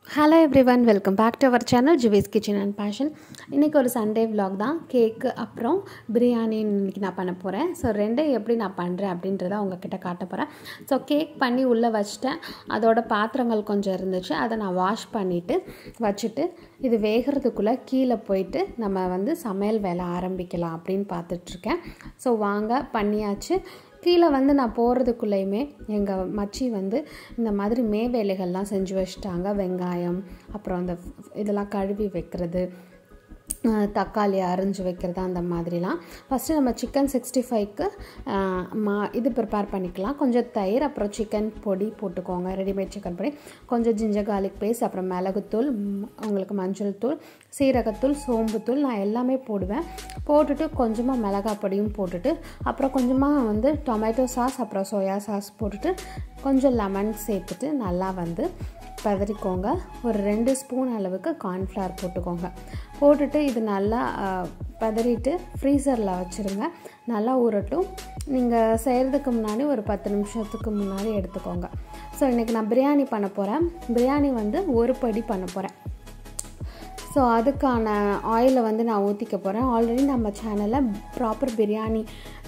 hello every one welcome back to our channel ஜுவேஸ் kitchen and passion இன்றைக்கி ஒரு Sunday vlog தான் கேக்கு அப்புறம் பிரியாணி இன்றைக்கி நான் பண்ண போகிறேன் ஸோ ரெண்டையும் எப்படி நான் பண்ணுறேன் அப்படின்றத உங்ககிட்ட காட்ட போகிறேன் ஸோ கேக் பண்ணி உள்ளே வச்சிட்டேன் அதோட பாத்திரங்கள் கொஞ்சம் இருந்துச்சு அதை நான் வாஷ் பண்ணிவிட்டு வச்சுட்டு இது வேகிறதுக்குள்ளே கீழே போயிட்டு நம்ம வந்து சமையல் வேலை ஆரம்பிக்கலாம் அப்படின்னு பார்த்துட்ருக்கேன் ஸோ வாங்க பண்ணியாச்சு கீழே வந்து நான் போகிறதுக்குள்ளேயுமே எங்கள் மச்சி வந்து இந்த மாதிரி மே வேலைகள்லாம் செஞ்சு வச்சுட்டாங்க வெங்காயம் அப்புறம் அந்த இதெல்லாம் கழுவி வைக்கிறது அஹ் தக்காளி அரிஞ்சு வைக்கிறது அந்த மாதிரிலாம் ஃபஸ்ட்டு நம்ம சிக்கன் சிக்ஸ்டி ஃபைவ்க்கு மா இது ப்ரிப்பேர் பண்ணிக்கலாம் கொஞ்சம் தயிர் அப்புறம் சிக்கன் பொடி போட்டுக்கோங்க ரெடிமேட் சிக்கன் பொடி கொஞ்சம் ஜிஞ்சர் garlic பேஸ்ட் அப்புறம் மிளகுத்தூள் ம், உங்களுக்கு மஞ்சள் தூள் சீரகத்தூள் சோம்புத்தூள் நான் எல்லாமே போடுவேன் போட்டுட்டு கொஞ்சமாக மிளகாய் பொடியும் போட்டுட்டு அப்புறம் கொஞ்சமாக வந்து டொமேட்டோ சாஸ் அப்புறம் சோயா சாஸ் போட்டுட்டு கொஞ்சம் லெமன் சேர்த்துட்டு நல்லா வந்து பதறிக்கோங்க ஒரு ரெண்டு ஸ்பூன் அளவுக்கு கார்ன்ஃப்ளவர் போட்டுக்கோங்க போட்டுட்டு இது நல்லா ஆஹ், பதறிட்டு ஃப்ரீசரில் வச்சுருங்க நல்லா ஊறட்டும் நீங்கள் செய்கிறதுக்கு முன்னாடி ஒரு பத்து நிமிஷத்துக்கு முன்னாடி எடுத்துக்கோங்க ஸோ இன்றைக்கி நான் பிரியாணி பண்ண போகிறேன் பிரியாணி வந்து ஒரு படி பண்ண போகிறேன் ஸோ அதுக்கான ஆயிலை வந்து நான் ஊற்றிக்க போகிறேன் ஆல்ரெடி நம்ம சேனலில் ப்ராப்பர் பிரியாணி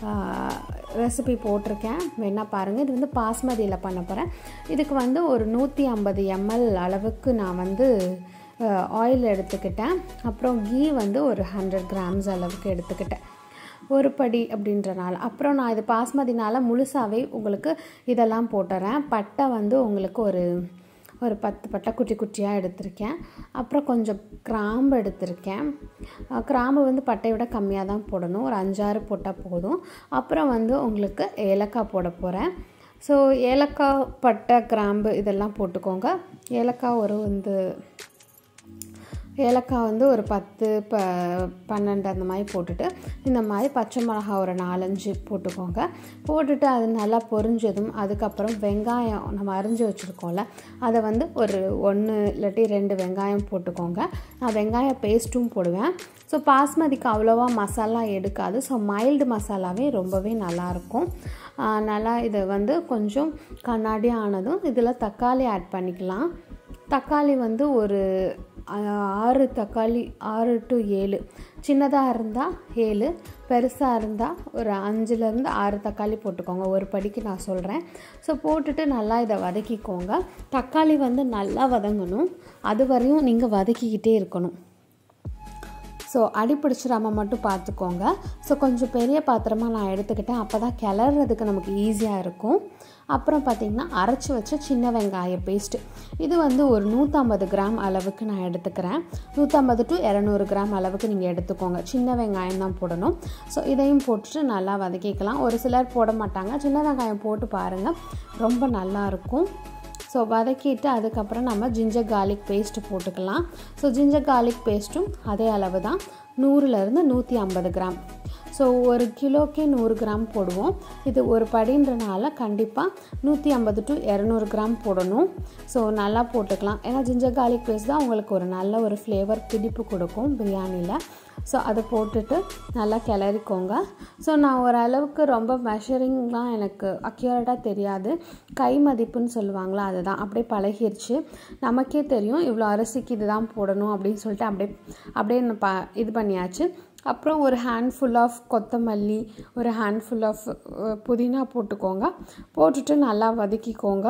ரெசிபி போட்டிருக்கேன் வேணால் பாருங்கள் இது வந்து பாஸ்மதியில் பண்ண போகிறேன் இதுக்கு வந்து ஒரு நூற்றி ஐம்பது எம்எல் அளவுக்கு நான் வந்து ஆயில் எடுத்துக்கிட்டேன் அப்புறம் கீ வந்து ஒரு ஹண்ட்ரட் கிராம்ஸ் அளவுக்கு எடுத்துக்கிட்டேன் ஒரு படி அப்படின்றனால அப்புறம் நான் இது பாஸ்மதினால முழுசாகவே உங்களுக்கு இதெல்லாம் போட்டுறேன் பட்டை வந்து உங்களுக்கு ஒரு ஒரு பத்து பட்டை குட்டி குட்டியாக எடுத்திருக்கேன் அப்புறம் கொஞ்சம் கிராம்பு எடுத்திருக்கேன் அஹ் கிராம்பு வந்து பட்டையை விட கம்மியாக தான் போடணும் ஒரு அஞ்சாறு போட்டால் போதும் அப்புறம் வந்து உங்களுக்கு ஏலக்காய் போட போகிறேன் ஸோ ஏலக்காய் பட்டை கிராம்பு இதெல்லாம் போட்டுக்கோங்க ஏலக்காய் ஒரு வந்து ஏலக்காய் வந்து ஒரு பத்து ப பன்னெண்டு அந்த மாதிரி போட்டுட்டு இந்த மாதிரி பச்சை மிளகா ஒரு நாலஞ்சு போட்டுக்கோங்க போட்டுட்டு அது நல்லா பொரிஞ்சதும் அதுக்கப்புறம் வெங்காயம் நம்ம அரிஞ்சு வச்சுருக்கோம்ல அதை வந்து ஒரு ஒன்று இல்லாட்டி ரெண்டு வெங்காயம் போட்டுக்கோங்க நான் வெங்காய பேஸ்ட்டும் போடுவேன் ஸோ பாஸ்மதிக்கு அவ்வளோவா மசாலா எடுக்காது ஸோ மைல்டு மசாலாவே ரொம்பவே நல்லாயிருக்கும் ஆஹ் நல்லா இதை வந்து கொஞ்சம் கண்ணாடி ஆனதும் இதில் தக்காளி ஆட் பண்ணிக்கலாம் தக்காளி வந்து ஒரு ஆ- ஆறு தக்காளி ஆறு டு ஏழு சின்னதாக இருந்தால் ஏழு பெருசாக இருந்தால் ஒரு அஞ்சுலேருந்து ஆறு தக்காளி போட்டுக்கோங்க ஒரு படிக்கு நான் சொல்கிறேன் ஸோ போட்டுட்டு நல்லா இதை வதக்கிக்கோங்க தக்காளி வந்து நல்லா வதங்கணும் அது வரையும் நீங்கள் வதக்கிக்கிட்டே இருக்கணும் ஸோ அடி பிடிச்சிடாம மட்டும் பார்த்துக்கோங்க ஸோ கொஞ்சம் பெரிய பாத்திரமாக நான் எடுத்துக்கிட்டேன் அப்போ தான் கிளறதுக்கு நமக்கு ஈஸியாக இருக்கும் அப்புறம் பார்த்திங்கன்னா அரைச்சி வச்ச சின்ன வெங்காய பேஸ்ட்டு இது வந்து ஒரு நூற்றம்பது கிராம் அளவுக்கு நான் எடுத்துக்கிறேன் நூற்றம்பது டு இரநூறு கிராம் அளவுக்கு நீங்கள் எடுத்துக்கோங்க சின்ன வெங்காயம் தான் போடணும் ஸோ இதையும் போட்டுட்டு நல்லா வதக்கிக்கலாம் ஒரு சிலர் போட மாட்டாங்க சின்ன வெங்காயம் போட்டு பாருங்கள் ரொம்ப நல்லாயிருக்கும் ஸோ வதக்கிட்டு அதுக்கப்புறம் நம்ம ஜிஞ்சர் garlic பேஸ்ட்டு போட்டுக்கலாம் ஸோ ஜிஞ்சர் garlic பேஸ்ட்டும் அதே அளவு தான் நூறுலேருந்து நூற்றி ஐம்பது கிராம் ஸோ ஒரு கிலோக்கே நூறு கிராம் போடுவோம் இது ஒரு படின்றனால கண்டிப்பாக நூற்றி ஐம்பது டு இரநூறு கிராம் போடணும் ஸோ நல்லா போட்டுக்கலாம் ஏன்னா ஜிஞ்சர் garlic பேஸ்ட் தான் உங்களுக்கு ஒரு நல்ல ஒரு ஃப்ளேவர் பிடிப்பு கொடுக்கும் பிரியாணியில் ஸோ அதை போட்டுட்டு நல்லா கிளறிக்கோங்க ஸோ நான் ஓரளவுக்கு ரொம்ப மெஷரிங்லாம் எனக்கு அக்யூரேட்டாக தெரியாது கை மதிப்புன்னு சொல்லுவாங்களா அதுதான் அப்படியே பழகிருச்சு நமக்கே தெரியும் இவ்வளோ அரிசிக்கு இதுதான் போடணும் அப்படின்னு சொல்லிட்டு அப்படியே அப்படியே நான் ப இது பண்ணியாச்சு அப்புறம் ஒரு ஹேண்ட்ஃபுல் ஆஃப் கொத்தமல்லி ஒரு ஹேண்ட்ஃபுல் ஆஃப் புதினா போட்டுக்கோங்க போட்டுட்டு நல்லா வதக்கிக்கோங்க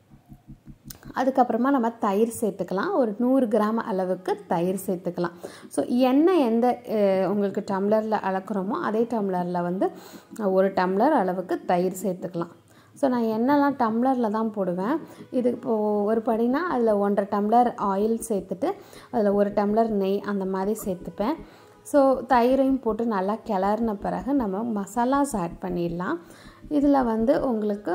அதுக்கப்புறமா நம்ம தயிர் சேர்த்துக்கலாம் ஒரு நூறு கிராம் அளவுக்கு தயிர் சேர்த்துக்கலாம் ஸோ எண்ணெய் எந்த அஹ், உங்களுக்கு டம்ளரில் அளக்குறோமோ அதே டம்ளரில் வந்து ஒரு டம்ளர் அளவுக்கு தயிர் சேர்த்துக்கலாம் ஸோ நான் எண்ணெய்லாம் டம்ளரில் தான் போடுவேன் இது இப்போது ஒரு படினா அதில் ஒன்றரை டம்ளர் ஆயில் சேர்த்துட்டு அதில் ஒரு டம்ளர் நெய் அந்த மாதிரி சேர்த்துப்பேன் ஸோ தயிரையும் போட்டு நல்லா கிளறின பிறகு நம்ம மசாலாஸ் ஆட் பண்ணிடலாம் இதில் வந்து உங்களுக்கு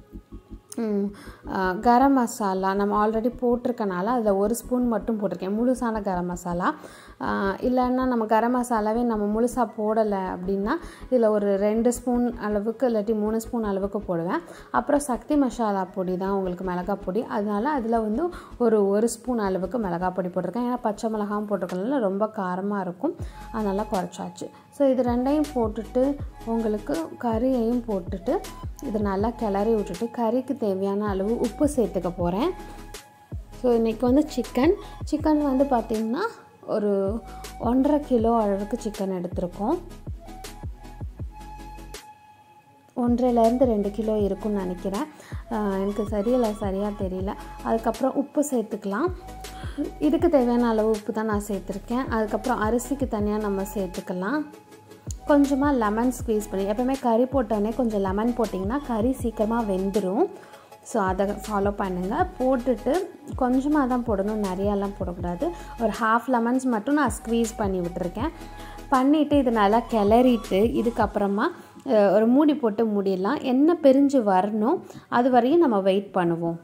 ம், ஆ, கரம் மசாலா நம்ம ஆல்ரெடி போட்டிருக்கனால அதில் ஒரு ஸ்பூன் மட்டும் போட்டிருக்கேன் முழுசான கரம் மசாலா ஆ, இல்லைன்னா நம்ம கரம் மசாலாவே நம்ம முழுசாக போடலை அப்படின்னா இதில் ஒரு ரெண்டு ஸ்பூன் அளவுக்கு இல்லாட்டி மூணு ஸ்பூன் அளவுக்கு போடுவேன் அப்புறம் சக்தி மசாலா பொடி தான் உங்களுக்கு மிளகாய் பொடி அதனால அதில் வந்து ஒரு ஒரு ஸ்பூன் அளவுக்கு மிளகாய் பொடி போட்டிருக்கேன் ஏன்னா பச்சை மிளகாயும் போட்டிருக்கனால ரொம்ப காரமாக இருக்கும் அதனால் குறைச்சாச்சு ஸோ இது ரெண்டையும் போட்டுட்டு உங்களுக்கு கறியையும் போட்டுட்டு இது நல்லா கிளறி விட்டுட்டு கறிக்கு தேவையான அளவு உப்பு சேர்த்துக்க போகிறேன் ஸோ இன்றைக்கி வந்து சிக்கன் சிக்கன் வந்து பார்த்திங்கன்னா ஒரு ஒன்றரை கிலோ அளவுக்கு சிக்கன் எடுத்திருக்கோம் ஒன்றரைலேருந்து ரெண்டு கிலோ இருக்கும்னு நினைக்கிறேன் ஆஹ் எனக்கு சரியில்லை சரியாக தெரியல அதுக்கப்புறம் உப்பு சேர்த்துக்கலாம் இதுக்கு தேவையான அளவு உப்பு தான் நான் சேர்த்துருக்கேன் அதுக்கப்புறம் அரிசிக்கு தனியாக நம்ம சேர்த்துக்கலாம் கொஞ்சமாக லெமன் ஸ்க்வீஸ் பண்ணி எப்போவுமே கறி போட்டோடனே கொஞ்சம் லெமன் போட்டிங்கன்னா கறி சீக்கிரமாக வெந்துடும் ஸோ அதை ஃபாலோ பண்ணுங்கள் போட்டுட்டு கொஞ்சமாக தான் போடணும் நிறையாலாம் போடக்கூடாது ஒரு ஹாஃப் லெமன்ஸ் மட்டும் நான் ஸ்க்வீஸ் பண்ணி விட்டுருக்கேன் பண்ணிவிட்டு இது நல்லா கிளறிட்டு இதுக்கப்புறமா அஹ், ஒரு மூடி போட்டு மூடிடலாம் எண்ணெய் பிரிஞ்சு வரணும் அது வரையும் நம்ம வெயிட் பண்ணுவோம்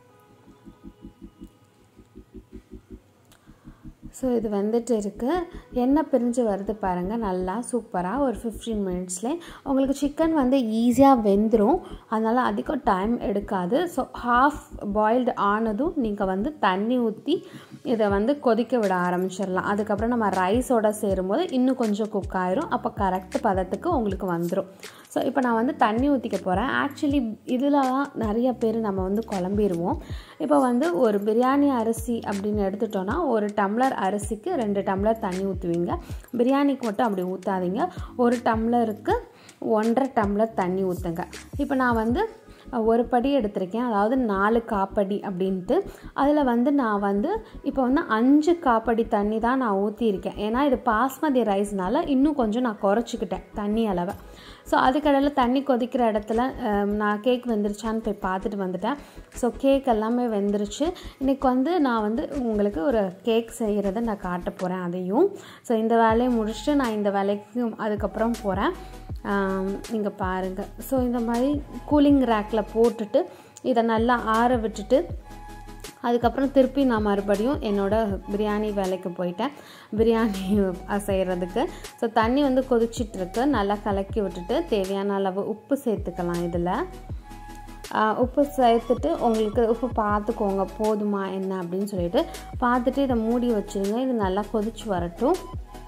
ஸோ இது வந்துட்டு இருக்குது எண்ணெய் பிரிஞ்சு வருது பாருங்கள் நல்லா சூப்பராக ஒரு ஃபிஃப்டீன் மினிட்ஸ்லேயே உங்களுக்கு சிக்கன் வந்து ஈஸியாக வெந்துடும் அதனால் அதிகம் டைம் எடுக்காது ஸோ ஹாஃப் பாயில்டு ஆனதும் நீங்கள் வந்து தண்ணி ஊற்றி இதை வந்து கொதிக்க விட ஆரம்பிச்சிடலாம் அதுக்கப்புறம் நம்ம ரைஸோட சேரும்போது இன்னும் கொஞ்சம் குக் ஆயிரும் அப்போ கரெக்ட் பதத்துக்கு உங்களுக்கு வந்துடும் ஸோ இப்போ நான் வந்து தண்ணி ஊற்றிக்க போகிறேன் ஆக்சுவலி இதில் தான் நிறைய பேர் நம்ம வந்து குழம்பிடுவோம் இப்போ வந்து ஒரு பிரியாணி அரிசி அப்படின்னு எடுத்துட்டோன்னா ஒரு டம்ளர் அரிசிக்கு ரெண்டு டம்ளர் தண்ணி ஊற்றுவீங்க பிரியாணிக்கு மட்டும் அப்படி ஊற்றாதீங்க ஒரு டம்ளருக்கு ஒன்றரை டம்ளர் தண்ணி ஊற்றுங்க இப்போ நான் வந்து ஒரு படி எடுத்திருக்கேன் அதாவது நாலு காப்படி அப்படின்ட்டு அதில் வந்து நான் வந்து இப்போ வந்து அஞ்சு காப்படி தண்ணி தான் நான் ஊற்றியிருக்கேன் ஏன்னா இது பாஸ்மதி ரைஸ்னால இன்னும் கொஞ்சம் நான் குறைச்சிக்கிட்டேன் தண்ணி அளவை ஸோ அதுக்கடையில் தண்ணி கொதிக்கிற இடத்துல அஹ், நான் கேக் வெந்துருச்சான்னு போய் பார்த்துட்டு வந்துட்டேன் ஸோ கேக் எல்லாமே வெந்துருச்சு இன்றைக்கி வந்து நான் வந்து உங்களுக்கு ஒரு கேக் செய்கிறத நான் காட்ட போகிறேன் அதையும் ஸோ இந்த வேலையை முடிச்சுட்டு நான் இந்த வேலைக்கு அதுக்கப்புறம் போகிறேன் நீங்கள் பாருங்கள் ஸோ இந்த மாதிரி கூலிங் ரேக்கில் போட்டுட்டு இதை நல்லா ஆற விட்டுட்டு அதுக்கப்புறம் திருப்பி நான் மறுபடியும் என்னோடய பிரியாணி வேலைக்கு போயிட்டேன் பிரியாணி செய்கிறதுக்கு ஸோ தண்ணி வந்து கொதிச்சிட்டு இருக்கு நல்லா கலக்கி விட்டுட்டு தேவையான அளவு உப்பு சேர்த்துக்கலாம் இதில் உப்பு சேர்த்துட்டு உங்களுக்கு உப்பு பார்த்துக்கோங்க போதுமா என்ன அப்படின்னு சொல்லிட்டு பார்த்துட்டு இதை மூடி வச்சுருங்க இது நல்லா கொதிச்சு வரட்டும்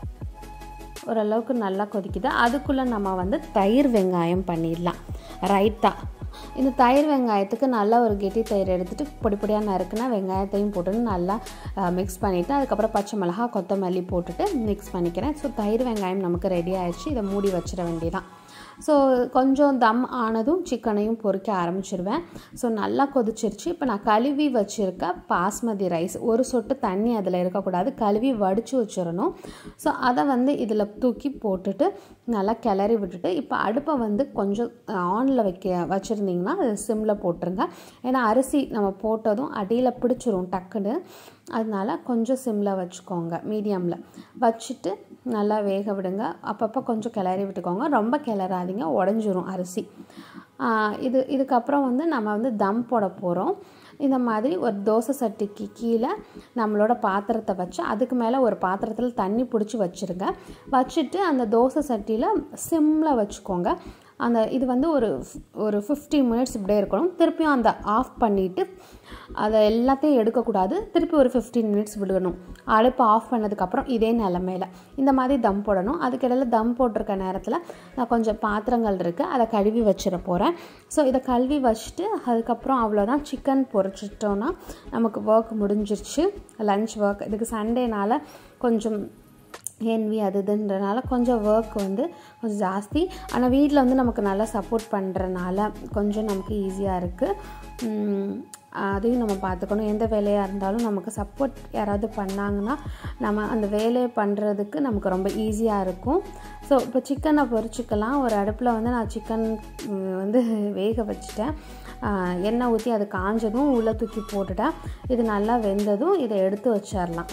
ஓரளவுக்கு நல்லா கொதிக்குது அதுக்குள்ளே நம்ம வந்து தயிர் வெங்காயம் பண்ணிடலாம் ரைத்தா இந்த தயிர் வெங்காயத்துக்கு நல்லா ஒரு கெட்டி தயிர் எடுத்துகிட்டு பொடி பொடியாக நறுக்குனா வெங்காயத்தையும் போட்டு நல்லா மிக்ஸ் பண்ணிவிட்டு அதுக்கப்புறம் பச்சை மிளகா கொத்தமல்லி போட்டுட்டு மிக்ஸ் பண்ணிக்கிறேன் ஸோ தயிர் வெங்காயம் நமக்கு ரெடி ஆயிடுச்சு இதை மூடி வச்சிட வேண்டியதான் ஸோ கொஞ்சம் தம் ஆனதும் சிக்கனையும் பொரிக்க ஆரம்பிச்சிருவேன் ஸோ நல்லா கொதிச்சிருச்சு இப்போ நான் கழுவி வச்சுருக்க பாஸ்மதி ரைஸ் ஒரு சொட்டு தண்ணி அதில் இருக்கக்கூடாது கழுவி வடித்து வச்சிடணும் ஸோ அதை வந்து இதில் தூக்கி போட்டுட்டு நல்லா கிளறி விட்டுட்டு இப்போ அடுப்பை வந்து கொஞ்சம் ஆனில் வைக்க வச்சுருந்தீங்கன்னா அது சிம்மில் போட்டுருங்க ஏன்னா அரிசி நம்ம போட்டதும் அடியில் பிடிச்சிரும் டக்குன்னு அதனால கொஞ்சம் சிம்மில் வச்சுக்கோங்க மீடியமில் வச்சுட்டு நல்லா வேக விடுங்க அப்பப்போ கொஞ்சம் கிளறி விட்டுக்கோங்க ரொம்ப கிளறாதீங்க உடஞ்சிரும் அரிசி ஆஹ் இது இதுக்கப்புறம் வந்து நம்ம வந்து தம் போட போகிறோம் இந்த மாதிரி ஒரு தோசை சட்டிக்கு கீழே நம்மளோட பாத்திரத்தை வச்சு அதுக்கு மேலே ஒரு பாத்திரத்தில் தண்ணி பிடிச்சி வச்சுருங்க வச்சுட்டு அந்த தோசை சட்டியில் சிம்மில் வச்சுக்கோங்க அந்த இது வந்து ஒரு ஒரு ஃபிஃப்டி மினிட்ஸ் இப்படியே இருக்கணும் திருப்பியும் அந்த ஆஃப் பண்ணிவிட்டு அதை எல்லாத்தையும் எடுக்கக்கூடாது திருப்பி ஒரு ஃபிஃப்டீன் மினிட்ஸ் விடணும் அடுப்பு ஆஃப் பண்ணதுக்கப்புறம் இதே நிலமையில இந்த மாதிரி தம் போடணும் அதுக்கிடையில தம் போட்டிருக்க நேரத்தில் நான் கொஞ்சம் பாத்திரங்கள் இருக்குது அதை கழுவி வச்சிட போகிறேன் ஸோ இதை கழுவி வச்சுட்டு அதுக்கப்புறம் அவ்வளோதான் சிக்கன் பொரிச்சிட்டோன்னா நமக்கு ஒர்க் முடிஞ்சிருச்சு லஞ்ச் ஒர்க் இதுக்கு சண்டேனால கொஞ்சம் ஏன்வி அது இதுன்றனால கொஞ்சம் ஒர்க் வந்து கொஞ்சம் ஜாஸ்தி ஆனால் வீட்டில் வந்து நமக்கு நல்லா சப்போர்ட் பண்ணுறனால கொஞ்சம் நமக்கு ஈஸியாக இருக்குது அதையும் நம்ம பார்த்துக்கணும் எந்த வேலையாக இருந்தாலும் நமக்கு சப்போர்ட் யாராவது பண்ணாங்கன்னா நம்ம அந்த வேலையை பண்ணுறதுக்கு நமக்கு ரொம்ப ஈஸியாக இருக்கும் ஸோ இப்போ சிக்கனை பொரிச்சிக்கலாம் ஒரு அடுப்பில் வந்து நான் சிக்கன் வந்து வேக வச்சுட்டேன் ஆஹ் எண்ணெய் ஊற்றி அது காஞ்சதும் உள்ளே தூக்கி போட்டுட்டேன் இது நல்லா வெந்ததும் இதை எடுத்து வச்சிடலாம்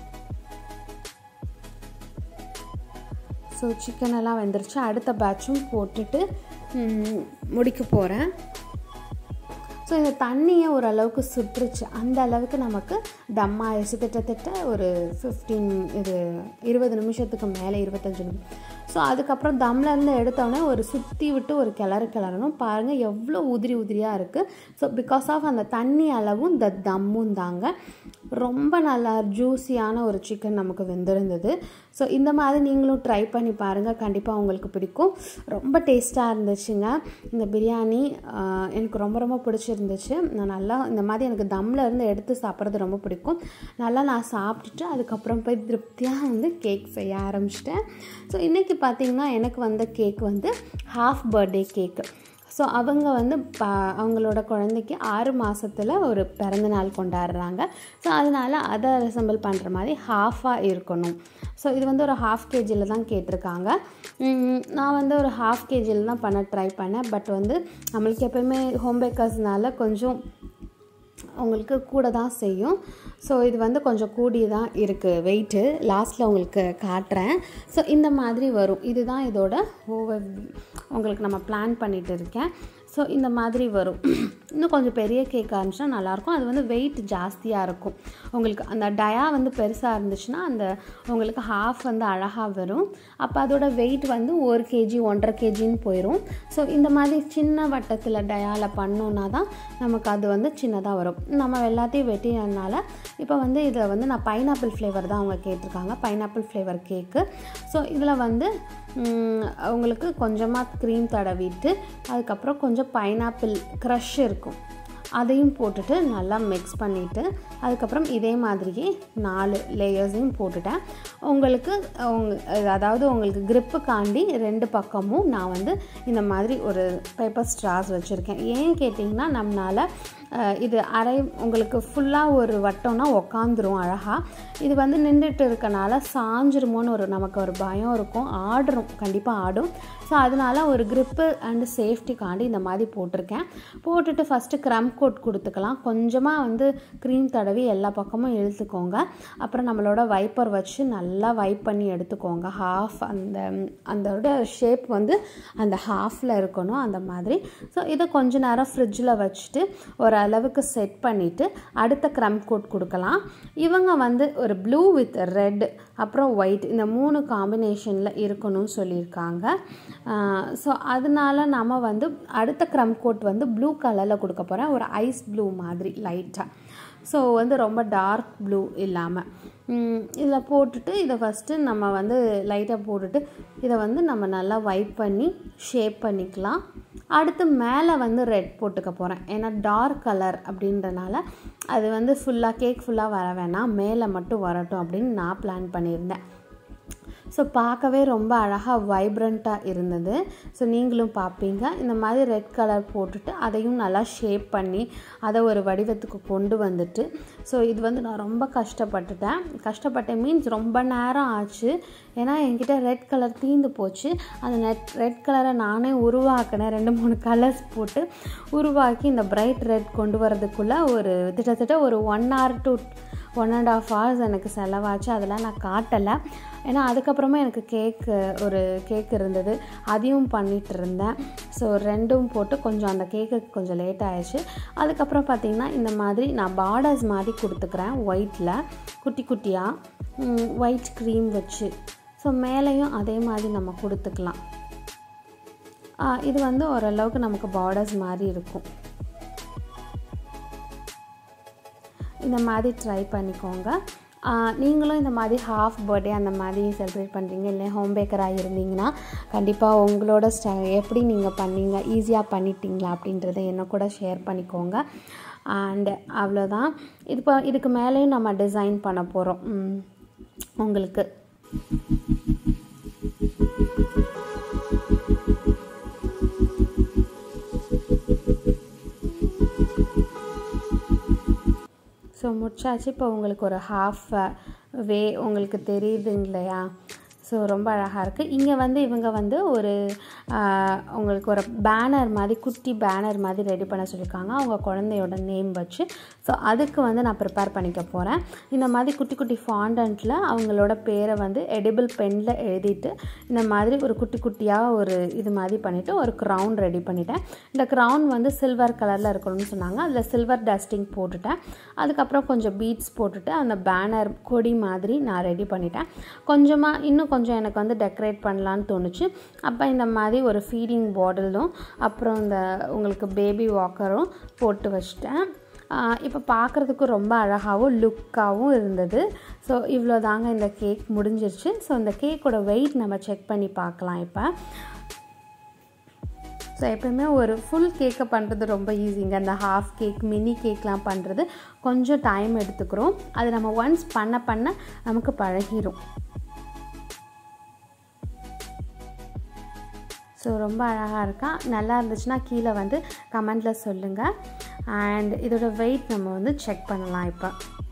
ஸோ சிக்கன் எல்லாம் வெந்துருச்சு அடுத்த பேட்சும் போட்டுட்டு ம், முடிக்க போகிறேன் ஸோ இந்த தண்ணியை ஓரளவுக்கு சுற்றுச்சு அந்த அளவுக்கு நமக்கு தம் ஆயிடுச்சு கிட்டத்தட்ட ஒரு ஃபிஃப்டீன் இது இருபது நிமிஷத்துக்கு மேலே இருபத்தஞ்சு நிமிஷம் ஸோ அதுக்கப்புறம் தம்லேருந்து எடுத்தோடனே ஒரு சுற்றி விட்டு ஒரு கிளறு கிளறணும் பாருங்கள் எவ்வளோ உதிரி உதிரியாக இருக்குது ஸோ பிகாஸ் ஆஃப் அந்த தண்ணி அளவும் இந்த தம்மும் தாங்க ரொம்ப நல்லா ஜூஸியான ஒரு சிக்கன் நமக்கு வெந்திருந்தது ஸோ இந்த மாதிரி நீங்களும் ட்ரை பண்ணி பாருங்கள் கண்டிப்பாக உங்களுக்கு பிடிக்கும் ரொம்ப டேஸ்ட்டாக இருந்துச்சுங்க இந்த பிரியாணி ஆஹ், எனக்கு ரொம்ப ரொம்ப பிடிச்சிருந்துச்சு நான் நல்லா இந்த மாதிரி எனக்கு தம்மில் இருந்து எடுத்து சாப்பிட்றது ரொம்ப பிடிக்கும் நல்லா நான் சாப்பிட்டுட்டு அதுக்கப்புறம் போய் திருப்தியாக வந்து கேக் செய்ய ஆரம்பிச்சிட்டேன் ஸோ இன்றைக்கி பார்த்திங்கன்னா எனக்கு வந்த கேக் வந்து ஹாஃப் பர்த்டே கேக்கு ஸோ அவங்க வந்து ப அவங்களோட குழந்தைக்கு ஆறு மாதத்தில் ஒரு பிறந்த நாள் கொண்டாடுறாங்க ஸோ அதனால் அதை அசம்பிள் பண்ணுற மாதிரி ஹாஃபாக இருக்கணும் ஸோ இது வந்து ஒரு ஹாஃப் கேஜியில் தான் கேட்டிருக்காங்க உம், நான் வந்து ஒரு ஹாஃப் கேஜியில் தான் பண்ண ட்ரை பண்ணேன் பட் வந்து நம்மளுக்கு எப்போயுமே ஹோம் பேக்கர்ஸ்னால கொஞ்சம் உங்களுக்கு கூட தான் செய்யும் ஸோ இது வந்து கொஞ்சம் கூடி தான் இருக்குது வெயிட்டு லாஸ்ட்டில் உங்களுக்கு காட்டுறேன் ஸோ இந்த மாதிரி வரும் இதுதான் இதோட ஓவர் உங்களுக்கு நம்ம பிளான் பண்ணிட்டு இருக்கேன் ஸோ இந்த மாதிரி வரும் இன்னும் கொஞ்சம் பெரிய கேக் ஆரம்பிச்சுன்னா நல்லாயிருக்கும் அது வந்து வெயிட் ஜாஸ்தியாக இருக்கும் உங்களுக்கு அந்த டயா வந்து பெருசாக இருந்துச்சுன்னா அந்த உங்களுக்கு ஹாஃப் வந்து அழகாக வரும் அப்போ அதோட வெயிட் வந்து ஒரு கேஜி ஒன்றரை கேஜின்னு போயிடும் ஸோ இந்த மாதிரி சின்ன வட்டத்தில் டயாவில் பண்ணோன்னா தான் நமக்கு அது வந்து சின்னதாக வரும் நம்ம எல்லாத்தையும் வெட்டினதுனால இப்போ வந்து இதில் வந்து நான் பைனாப்பிள் ஃப்ளேவர் தான் அவங்க கேட்டிருக்காங்க பைனாப்பிள் ஃப்ளேவர் கேக்கு ஸோ இதில் வந்து ம், உங்களுக்கு கொஞ்சமாக க்ரீம் தடவிட்டு அதுக்கப்புறம் கொஞ்சம் பைனாப்பிள் க்ரஷ் இருக்கும் அதையும் போட்டுட்டு நல்லா மிக்ஸ் பண்ணிவிட்டு அதுக்கப்புறம் இதே மாதிரியே நாலு லேயர்ஸையும் போட்டுட்டேன் உங்களுக்கு உங்க அதாவது உங்களுக்கு gripக்காண்டி ரெண்டு பக்கமும் நான் வந்து இந்த மாதிரி ஒரு பேப்பர் ஸ்ட்ராஸ் வச்சுருக்கேன் ஏன் கேட்டிங்கன்னா நம்மளால் அஹ், இது அரை உங்களுக்கு ஃபுல்லாக ஒரு வட்டம்னா உக்காந்துரும் அழகாக இது வந்து நின்றுட்டு இருக்கனால சாஞ்சிருமோன்னு ஒரு நமக்கு ஒரு பயம் இருக்கும் ஆடுறோம் கண்டிப்பாக ஆடும் ஸோ அதனால ஒரு grip அண்டு சேஃப்டிக்காண்டி இந்த மாதிரி போட்டிருக்கேன் போட்டுட்டு ஃபஸ்ட்டு க்ரம் கோட் கொடுத்துக்கலாம் கொஞ்சமாக வந்து க்ரீம் தடவி எல்லா பக்கமும் இழுத்துக்கோங்க அப்புறம் நம்மளோட வைப்பர் வச்சு நல்லா வைப் பண்ணி எடுத்துக்கோங்க ஹாஃப் அந்த அதோட ஷேப் வந்து அந்த ஹாஃபில் இருக்கணும் அந்த மாதிரி ஸோ இதை கொஞ்ச நேரம் ஃப்ரிட்ஜில் வச்சுட்டு ஒரு அளவுக்கு செட் பண்ணிவிட்டு அடுத்த க்ரம் கோட் கொடுக்கலாம் இவங்க வந்து ஒரு ப்ளூ வித் ரெட் அப்புறம் ஒயிட் இந்த மூணு காம்பினேஷனில் இருக்கணும்னு சொல்லியிருக்காங்க ஸோ அதனால நம்ம வந்து அடுத்த க்ரம் கோட் வந்து ப்ளூ கலரில் கொடுக்க போகிறேன் ஒரு ஐஸ் ப்ளூ மாதிரி லைட்டாக ஸோ வந்து ரொம்ப டார்க் ப்ளூ இல்லாமல் இதில் போட்டுட்டு இதை ஃபஸ்ட்டு நம்ம வந்து லைட்டாக போட்டுட்டு இதை வந்து நம்ம நல்லா வைப் பண்ணி ஷேப் பண்ணிக்கலாம் அடுத்து மேலே வந்து ரெட் போட்டுக்க போகிறேன் ஏன்னா டார்க் கலர் அப்படின்றனால அது வந்து ஃபுல்லாக கேக் ஃபுல்லாக வர வேணாம் மேலே மட்டும் வரட்டும் அப்படின்னு நான் பிளான் பண்ணியிருந்தேன் ஸோ பார்க்கவே ரொம்ப அழகாக வைப்ரண்ட்டாக இருந்தது ஸோ நீங்களும் பார்ப்பீங்க இந்த மாதிரி ரெட் கலர் போட்டுட்டு அதையும் நல்லா ஷேப் பண்ணி அதை ஒரு வடிவத்துக்கு கொண்டு வந்துட்டு ஸோ இது வந்து நான் ரொம்ப கஷ்டப்பட்டுட்டேன் கஷ்டப்பட்டேன் மீன்ஸ் ரொம்ப நேரம் ஆச்சு ஏன்னா என்கிட்ட ரெட் கலர் தீந்து போச்சு அந்த நெட் ரெட் கலரை நானே உருவாக்கினேன் ரெண்டு மூணு கலர்ஸ் போட்டு உருவாக்கி இந்த பிரைட் ரெட் கொண்டு வரதுக்குள்ளே ஒரு கிட்டத்தட்ட ஒரு one hour to one and half hours எனக்கு செலவாச்சு அதெல்லாம் நான் காட்டலை ஏன்னா அதுக்கப்புறமா எனக்கு கேக்கு ஒரு கேக் இருந்தது அதையும் பண்ணிகிட்டு இருந்தேன் ஸோ ரெண்டும் போட்டு கொஞ்சம் அந்த கேக்குக்கு கொஞ்சம் லேட் ஆயிடுச்சு அதுக்கப்புறம் பார்த்திங்கன்னா இந்த மாதிரி நான் பார்டர்ஸ் மாதிரி கொடுத்துக்கிறேன் ஒயிட்டில் குட்டி குட்டியாக ஒயிட் க்ரீம் வச்சு ஸோ மேலேயும் அதே மாதிரி நம்ம கொடுத்துக்கலாம் ஆ, இது வந்து ஓரளவுக்கு நமக்கு பார்டர்ஸ் மாதிரி இருக்கும் இந்த மாதிரி ட்ரை பண்ணிக்கோங்க ஆ, நீங்களும் இந்த மாதிரி ஹாஃப் பர்த்டே அந்த மாதிரி செலிப்ரேட் பண்ணுறீங்க இல்லை ஹோம் பேக்கராக இருந்தீங்கன்னா கண்டிப்பாக உங்களோட ஸ்ட எப்படி நீங்கள் பண்ணீங்க ஈஸியாக பண்ணிட்டீங்களா அப்படின்றத என்ன கூட ஷேர் பண்ணிக்கோங்க அண்ட் அவ்வளோதான் இது இப்போ இதுக்கு மேலேயும் நம்ம டிசைன் பண்ண போகிறோம் உங்களுக்கு ஸோ முடிச்சாச்சு இப்போ உங்களுக்கு ஒரு ஹாஃப் வே உங்களுக்கு தெரியுது இல்லையா ஸோ ரொம்ப அழகாக இருக்குது இங்கே வந்து இவங்க வந்து ஒரு ஆஹ், உங்களுக்கு ஒரு பேனர் மாதிரி குட்டி பேனர் மாதிரி ரெடி பண்ண சொல்லியிருக்காங்க அவங்க குழந்தையோட நேம் வச்சு ஸோ அதுக்கு வந்து நான் ப்ரிப்பேர் பண்ணிக்க போகிறேன் இந்த மாதிரி குட்டி குட்டி ஃபாண்டன்ட்டில் அவங்களோட பேரை வந்து எடிபிள் பெனில் எழுதிட்டு இந்த மாதிரி ஒரு குட்டி குட்டியாக ஒரு இது மாதிரி பண்ணிவிட்டு ஒரு க்ரௌன் ரெடி பண்ணிட்டேன் இந்த க்ரௌன் வந்து சில்வர் கலரில் இருக்கணும்னு சொன்னாங்க அதில் சில்வர் டஸ்டிங் போட்டுட்டேன் அதுக்கப்புறம் கொஞ்சம் பீட்ஸ் போட்டுட்டு அந்த பேனர் கொடி மாதிரி நான் ரெடி பண்ணிட்டேன் கொஞ்சமாக இன்னும் கொஞ்சம் எனக்கு வந்து டெக்கரேட் பண்ணலான்னு தோணுச்சு அப்போ இந்த மாதிரி ஒரு ஃபீடிங் பாட்டிலும் அப்புறம் இந்த உங்களுக்கு பேபி வாக்கரும் போட்டு வச்சிட்டேன் இப்போ பார்க்குறதுக்கு ரொம்ப அழகாகவும் லுக்காகவும் இருந்தது ஸோ இவ்வளோ தாங்க இந்த கேக் முடிஞ்சிருச்சு ஸோ இந்த கேக்கோட வெயிட் நம்ம செக் பண்ணி பார்க்கலாம் இப்போ ஸோ எப்பயுமே ஒரு ஃபுல் கேக்கை பண்ணுறது ரொம்ப ஈஸிங்க அந்த ஹாஃப் கேக் மினி கேக்லாம் பண்ணுறது கொஞ்சம் டைம் எடுத்துக்கிறோம் அது நம்ம ஒன்ஸ் பண்ண பண்ண நமக்கு பழகிரும் ஸோ ரொம்ப அழகாக இருக்கா நல்லா இருந்துச்சுன்னா கீழே வந்து கமெண்டில் சொல்லுங்கள் அண்ட் இதோட வெயிட் நம்ம வந்து செக் பண்ணலாம் இப்போ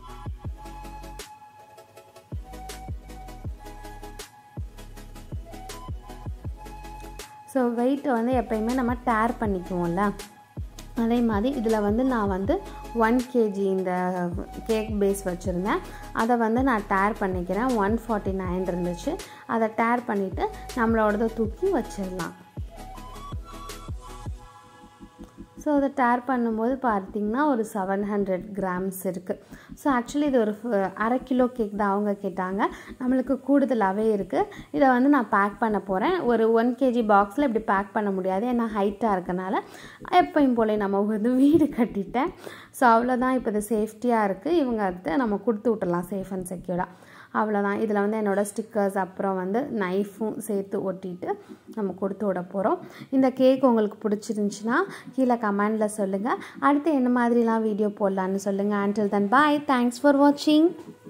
ஸோ வெயிட்டை வந்து எப்பயுமே நம்ம டேர் பண்ணிக்குவோம்ல அதே மாதிரி இதில் வந்து நான் வந்து ஒன் கேஜி இந்த கேக் பேஸ் வச்சுருந்தேன் அதை வந்து நான் டேர் பண்ணிக்கிறேன் ஒன் ஃபார்ட்டி நைன் இருந்துச்சு அதை டேர் பண்ணிவிட்டு நம்மளோடதை தூக்கி வச்சிடலாம் ஸோ அதை டேர் பண்ணும்போது பார்த்திங்கன்னா ஒரு செவன் ஹண்ட்ரட் கிராம்ஸ் இருக்குது ஸோ ஆக்சுவலி இது ஒரு அரை கிலோ கேக் தான் அவங்க கேட்டாங்க நம்மளுக்கு கூடுதலாகவே இருக்குது இதை வந்து நான் பேக் பண்ண போகிறேன் ஒரு ஒன் கேஜி பாக்ஸில் இப்படி பேக் பண்ணனால முடியாது ஏன்னா ஹைட்டாக இருக்கனால எப்பயும் போல நம்ம வந்து வீடு கட்டிட்டேன் ஸோ அவ்வளோதான் இப்போ இது சேஃப்டியாக இருக்குது இவங்க அடுத்து நம்ம கொடுத்து விட்டுலாம் சேஃப் அண்ட் செக்யூர்டாக அவ்வளோதான் இதில் வந்து என்னோடய ஸ்டிக்கர்ஸ் அப்புறம் வந்து நைஃபும் சேர்த்து ஒட்டிட்டு நம்ம கொடுத்து விட போகிறோம் இந்த கேக் உங்களுக்கு பிடிச்சிருந்துச்சின்னா கீழே கமெண்டில் சொல்லுங்கள் அடுத்து என்ன மாதிரிலாம் வீடியோ போடலான்னு சொல்லுங்கள் until then bye thanks for வாட்சிங்